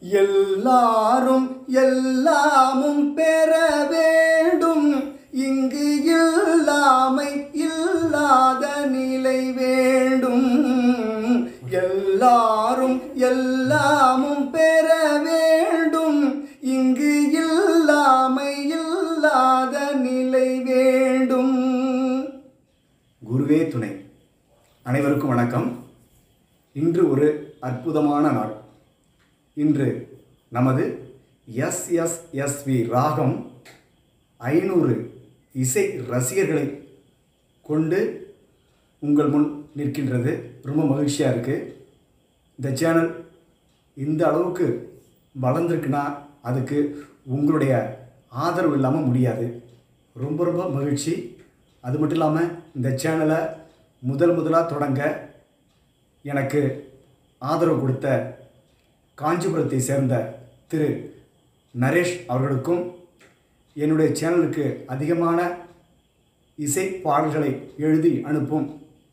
எல்லாரும் எல்லாமும் பெற வேண்டும் இங்கு இல்லாமை இல்லாத நிலை வேண்டும் எல்லாரும் எல்லாமும் பெற வேண்டும் இங்கு இல்லாமை இல்லாத நிலை வேண்டும் குருவே துணை அனைவருக்கும் வணக்கம் இன்று ஒரு அற்புதமான நாள் இன்று நமது எஸ்எஸ்எஸ்வி ராகம் ஐநூறு இசை ரசிகர்களை கொண்டு உங்கள் முன் நிற்கின்றது ரொம்ப மகிழ்ச்சியாக இருக்குது இந்த சேனல் இந்த அளவுக்கு வளர்ந்துருக்குன்னா அதுக்கு உங்களுடைய ஆதரவு இல்லாமல் முடியாது ரொம்ப ரொம்ப மகிழ்ச்சி அது மட்டும் இல்லாமல் இந்த சேனலை முதல் முதலாக தொடங்க எனக்கு ஆதரவு கொடுத்த காஞ்சிபுரத்தை சேர்ந்த திரு நரேஷ் அவர்களுக்கும் என்னுடைய சேனலுக்கு அதிகமான இசை பாடல்களை எழுதி அனுப்பும்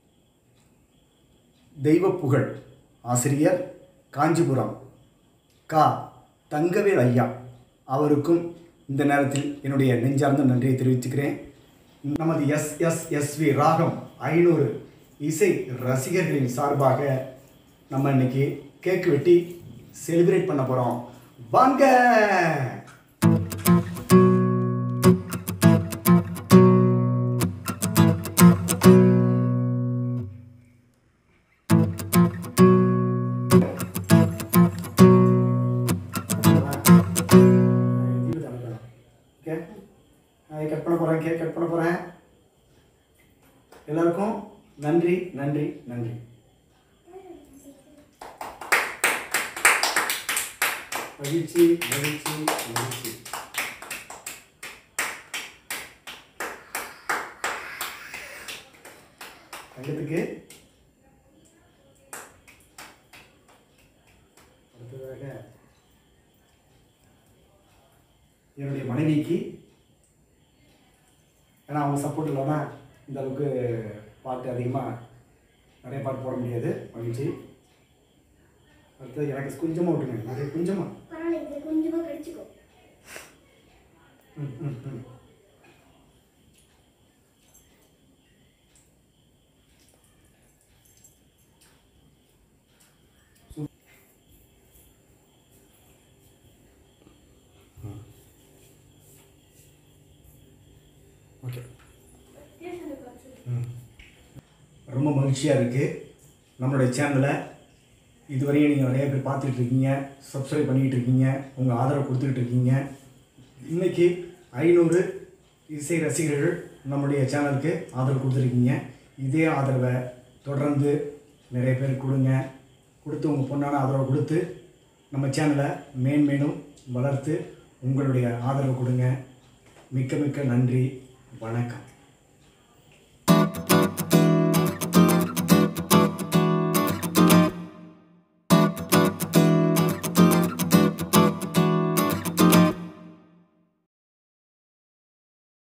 தெய்வ புகழ் ஆசிரியர் காஞ்சிபுரம் கா தங்கவேல் ஐயா அவருக்கும் இந்த நேரத்தில் என்னுடைய நெஞ்சார்ந்த நன்றியை தெரிவித்துக்கிறேன் நமது எஸ்எஸ்எஸ்வி ராகம் ஐநூறு இசை ரசிகர்களின் சார்பாக நம்ம இன்னைக்கு கேக் வெட்டி செலிப்ரேட் பண்ண போகிறோம் வாங்க ஓகே கட் பண்ண போகிறேன் கேக் கட் பண்ண போகிறேன் எல்லாருக்கும் நன்றி நன்றி நன்றி மகிழ்ச்சி மகிழ்ச்சி மகிழ்ச்சி தங்கத்துக்கு அடுத்ததாக என்னுடைய மனைவிக்கு ஏன்னா அவங்க சப்போர்ட் இல்லாமல் இந்த அளவுக்கு பாட்டு அதிகமாக நிறைய பாட்டு போட முடியாது மகிழ்ச்சி அடுத்தது எனக்கு கொஞ்சமாக விட்டுங்க நிறைய கொஞ்சமாக பரவாயில்ல இது கொஞ்சமா கடிச்சுக்கோ ம் ம் ம் ஓகே ரொம்ப மகிழ்ச்சியாக இருக்குது நம்மளுடைய சேனலை இதுவரையும் நீங்கள் நிறைய பேர் பார்த்துட்டு இருக்கீங்க சப்ஸ்கிரைப் பண்ணிக்கிட்டு இருக்கீங்க உங்கள் ஆதரவு கொடுத்துக்கிட்டு இருக்கீங்க இன்றைக்கி ஐநூறு இசை ரசிகர்கள் நம்முடைய சேனலுக்கு ஆதரவு கொடுத்துருக்கீங்க இதே ஆதரவை தொடர்ந்து நிறைய பேர் கொடுங்க கொடுத்து உங்கள் பொண்ணான ஆதரவை கொடுத்து நம்ம சேனலை மேன்மேலும் வளர்த்து உங்களுடைய ஆதரவு கொடுங்க மிக்க மிக்க நன்றி வணக்கம்